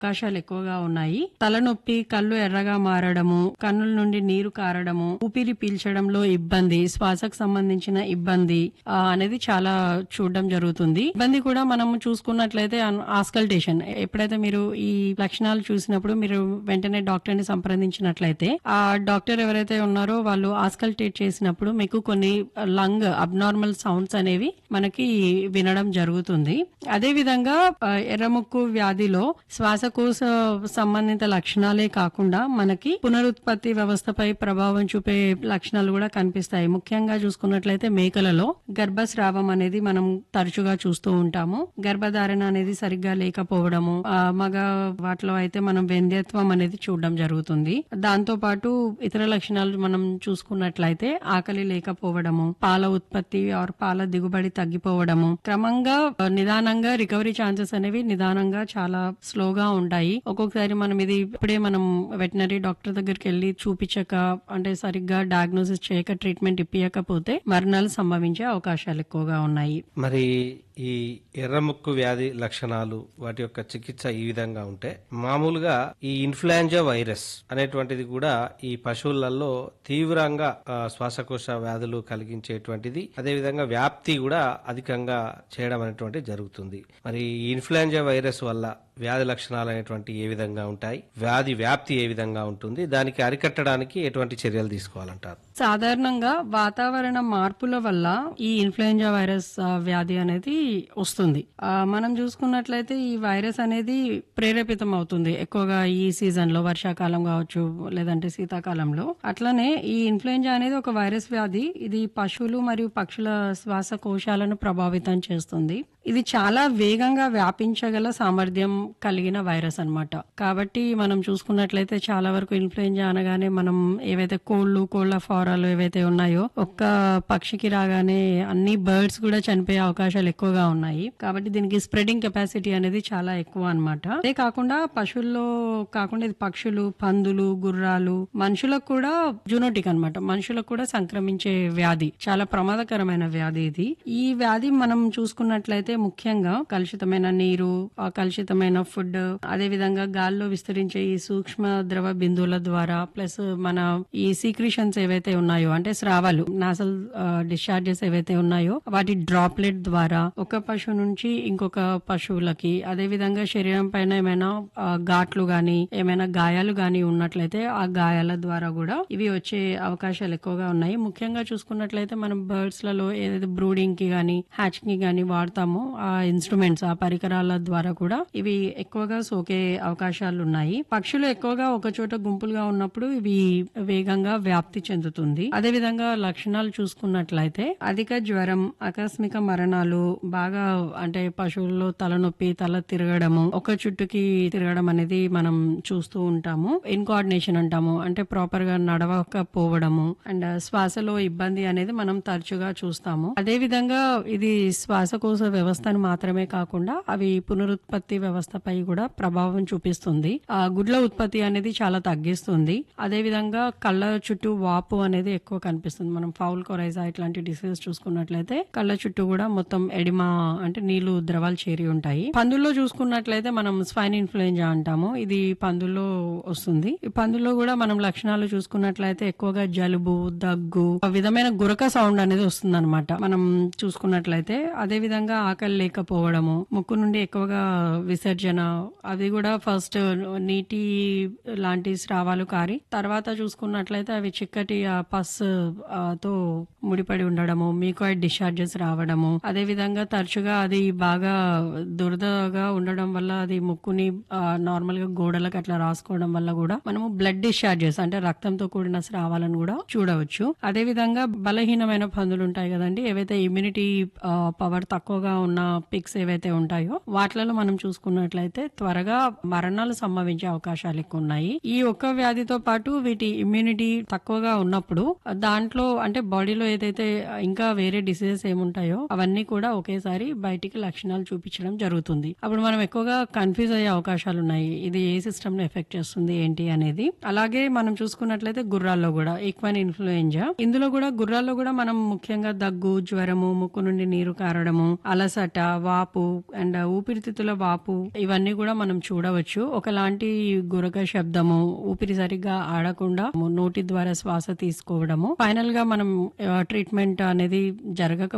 అవకాశాలు ఎక్కువగా ఉన్నాయి తలనొప్పి కళ్ళు ఎర్రగా మారడము కన్నుల నుండి నీరు కారడము ఊపిరి పీల్చడంలో ఇబ్బంది శ్వాసకు సంబంధించిన ఇబ్బంది ఆ, అనేది చాలా చూడడం జరుగుతుంది ఇబ్బంది కూడా మనం చూసుకున్నట్లయితే ఆస్కల్టేషన్ ఎప్పుడైతే మీరు ఈ లక్షణాలు చూసినప్పుడు మీరు వెంటనే డాక్టర్ ని సంప్రదించినట్లయితే ఆ డాక్టర్ ఎవరైతే ఉన్నారో వాళ్ళు ఆస్కల్టేట్ చేసినప్పుడు మీకు కొన్ని లంగ్ అబ్నార్మల్ సౌండ్స్ అనేవి మనకి వినడం జరుగుతుంది అదే విధంగా ఆ, ఎర్రముక్కు వ్యాధిలో శ్వాసకోశ సంబంధిత లక్షణాలే కాకుండా మనకి పునరుత్పత్తి వ్యవస్థపై ప్రభావం చూపే లక్షణాలు కూడా కనిపిస్తాయి ముఖ్యంగా చూసుకున్నట్లయితే మేకలలో గర్భస్రావం అనేది మనం తరచుగా చూస్తూ ఉంటాము గర్భధారణ అనేది సరిగ్గా లేకపోవడము ఆ, మగ వాటిలో అయితే మనం వెంధ్యత్వం అనేది చూడడం జరుగుతుంది దాంతో పాటు ఇతర లక్షణాలు మనం చూసుకున్నట్లయితే ఆకలి లేకపోవడము పాల ఉత్పత్తి ఆర్ పాల దిగుబడి తగ్గిపోవడము క్రమంగా ఆ, నిదానంగా రికవరీ ఛాన్సెస్ అనేవి నిదానంగా చాలా స్లోగా ఉంటాయి ఒక్కొక్కసారి మనం ఇది ఇప్పుడే మనం వెటనరీ డాక్టర్ దగ్గరికి వెళ్ళి చూపించక అంటే సరిగ్గా డయాగ్నోసిస్ చేయక ట్రీట్మెంట్ ఇప్పించకపోతే మరణాలు సంభవించే అవకాశాలు ఎక్కువగా ఉన్నాయి మరి ఈ ఎర్రముక్కు వ్యాధి లక్షణాలు వాటి యొక్క చికిత్స ఈ విధంగా ఉంటే మామూలుగా ఈ ఇన్ఫ్లుయెంజా వైరస్ అనేటువంటిది కూడా ఈ పశువులలో తీవ్రంగా ఆ, శ్వాసకోశ వ్యాధులు కలిగించేటువంటిది అదేవిధంగా వ్యాప్తి కూడా అధికంగా చేయడం అనేటువంటిది జరుగుతుంది మరి ఈ ఇన్ఫ్లుయెంజా వైరస్ వల్ల వ్యాధి లక్షణాలు అనేటువంటి ఏ విధంగా ఉంటాయి వ్యాధి వ్యాప్తి ఏ విధంగా ఉంటుంది దానికి అరికట్టడానికి ఎటువంటి చర్యలు తీసుకోవాలంటారు సాధారణంగా వాతావరణ మార్పుల వల్ల ఈ ఇన్ఫ్లుయెంజా వైరస్ ఆ, వ్యాధి అనేది వస్తుంది ఆ, మనం చూసుకున్నట్లయితే ఈ వైరస్ అనేది ప్రేరేపితం అవుతుంది ఎక్కువగా ఈ సీజన్ లో వర్షాకాలం కావచ్చు లేదంటే శీతాకాలంలో అట్లనే ఈ ఇన్ఫ్లుయెంజా అనేది ఒక వైరస్ వ్యాధి ఇది పశువులు మరియు పక్షుల శ్వాసకోశాలను ప్రభావితం చేస్తుంది ఇది చాలా వేగంగా వ్యాపించగల సామర్థ్యం కలిగిన వైరస్ అన్నమాట కాబట్టి మనం చూసుకున్నట్లయితే చాలా వరకు ఇన్ఫ్లుయెంజా అనగానే మనం ఏవైతే కోళ్ళు కోళ్ల ఫారాలు ఏవైతే ఉన్నాయో ఒక్క పక్షికి రాగానే అన్ని బర్డ్స్ కూడా చనిపోయే అవకాశాలు ఎక్కువగా ఉన్నాయి కాబట్టి దీనికి స్ప్రెడింగ్ కెపాసిటీ అనేది చాలా ఎక్కువ అన్నమాట అదే కాకుండా పశువుల్లో కాకుండా ఇది పక్షులు పందులు గుర్రాలు మనుషులకు కూడా జూనోటిక్ అన్నమాట మనుషులకు కూడా సంక్రమించే వ్యాధి చాలా ప్రమాదకరమైన వ్యాధి ఇది ఈ వ్యాధి మనం చూసుకున్నట్లయితే ముఖ్యంగా కలుషితమైన నీరు ఆ కలుషితమైన ఫుడ్ అదే విధంగా గాల్లో విస్తరించే ఈ సూక్ష్మ ద్రవ బిందువుల ద్వారా ప్లస్ మన ఈ సీక్రిషన్స్ ఏవైతే ఉన్నాయో అంటే స్రావాలు నాసల్ డిశ్చార్జెస్ ఏవైతే ఉన్నాయో వాటి డ్రాప్లెట్ ద్వారా ఒక పశువు నుంచి ఇంకొక పశువులకి అదే విధంగా శరీరం పైన ఏమైనా ఆ, ఘాట్లు గాని ఏమైనా గాయాలు గాని ఉన్నట్లయితే ఆ గాయాల ద్వారా కూడా ఇవి వచ్చే అవకాశాలు ఎక్కువగా ఉన్నాయి ముఖ్యంగా చూసుకున్నట్లయితే మనం బర్డ్స్ లలో ఏదైతే బ్రూడింగ్ కి గాని హ్యాచ్ కి గాని వాడతామో ఆ ఇన్స్ట్రుమెంట్స్ ఆ పరికరాల ద్వారా కూడా ఇవి ఎక్కువగా సోకే అవకాశాలు ఉన్నాయి పక్షులు ఎక్కువగా ఒక చోట గుంపులుగా ఉన్నప్పుడు ఇవి వేగంగా వ్యాప్తి చెందుతుంది అదే విధంగా లక్షణాలు చూసుకున్నట్లయితే అధిక జ్వరం ఆకస్మిక మరణాలు బాగా అంటే పశువుల్లో తలనొప్పి తల తిరగడము ఒక చుట్టుకి తిరగడం అనేది మనం చూస్తూ ఉంటాము ఇన్కోఆర్డినేషన్ అంటాము అంటే ప్రాపర్ గా నడవకపోవడము అండ్ శ్వాసలో ఇబ్బంది అనేది మనం తరచుగా చూస్తాము అదే విధంగా ఇది శ్వాసకోశ వ్యవస్థను మాత్రమే కాకుండా అవి పునరుత్పత్తి వ్యవస్థపై కూడా ప్రభావం చూపిస్తుంది ఆ గుడ్ల ఉత్పత్తి అనేది చాలా తగ్గిస్తుంది అదే విధంగా కళ్ళ చుట్టూ వాపు అనేది ఎక్కువ కనిపిస్తుంది మనం ఫౌల్ కొరైజా ఇట్లాంటి డిసీజ్ చూసుకున్నట్లయితే కళ్ళ చుట్టూ కూడా మొత్తం ఎడిమా అంటే నీళ్లు ద్రవాలు చేరి ఉంటాయి పందుల్లో చూసుకున్నట్లయితే మనం స్వైన్ ఇన్ఫ్లుయెంజా అంటాము ఇది పందుల్లో వస్తుంది ఈ పందుల్లో కూడా మనం లక్షణాలు చూసుకున్నట్లయితే ఎక్కువగా జలుబు దగ్గు ఒక విధమైన గురక సౌండ్ అనేది వస్తుంది అనమాట మనం చూసుకున్నట్లయితే అదే విధంగా ఆకలి లేకపోవడము ముక్కు నుండి ఎక్కువగా విసర్జన అది కూడా ఫస్ట్ నీటి లాంటి స్రావాలు కారి తర్వాత చూసుకున్నట్లయితే అవి చిక్కటి ఆ పస్ ఆ, తో ముడిపడి ఉండడము మీకోయిడ్ డిశ్చార్జెస్ రావడము అదే విధంగా తరచుగా అది బాగా దురదగా ఉండడం వల్ల అది ముక్కుని నార్మల్ గా గోడలకు అట్లా రాసుకోవడం వల్ల కూడా మనము బ్లడ్ డిశ్చార్జెస్ అంటే రక్తంతో కూడిన స్రావాలను కూడా చూడవచ్చు అదే విధంగా బలహీనమైన పందులు ఉంటాయి కదండి ఏవైతే ఇమ్యూనిటీ పవర్ తక్కువగా ఉన్న పిక్స్ ఏవైతే ఉంటాయో వాటిలలో మనం చూసుకున్నట్లయితే త్వరగా మరణాలు సంభవించే అవకాశాలు ఎక్కువ ఉన్నాయి ఈ ఒక్క వ్యాధితో పాటు వీటి ఇమ్యూనిటీ తక్కువగా ఉన్నప్పుడు దాంట్లో అంటే బాడీలో ఏదైతే ఇంకా వేరే డిసీజెస్ ఏముంటాయో అవన్నీ కూడా ఒకేసారి బయటికి లక్షణాలు చూపించడం జరుగుతుంది అప్పుడు మనం ఎక్కువగా కన్ఫ్యూజ్ అయ్యే అవకాశాలు ఉన్నాయి ఇది ఏ సిస్టమ్ ను ఎఫెక్ట్ చేస్తుంది ఏంటి అనేది అలాగే మనం చూసుకున్నట్లయితే గుర్రాల్లో కూడా ఈక్వైన్ ఇన్ఫ్లుయెంజా ఇందులో కూడా గుర్రాల్లో కూడా మనం ముఖ్యంగా దగ్గు జ్వరము ముక్కు నుండి నీరు కారడము అలసట అలసట వాపు అండ్ ఊపిరితిత్తుల వాపు ఇవన్నీ కూడా మనం చూడవచ్చు ఒకలాంటి గురక శబ్దము ఊపిరి సరిగ్గా ఆడకుండా నోటి ద్వారా శ్వాస తీసుకోవడము ఫైనల్ గా మనం ట్రీట్మెంట్ అనేది జరగక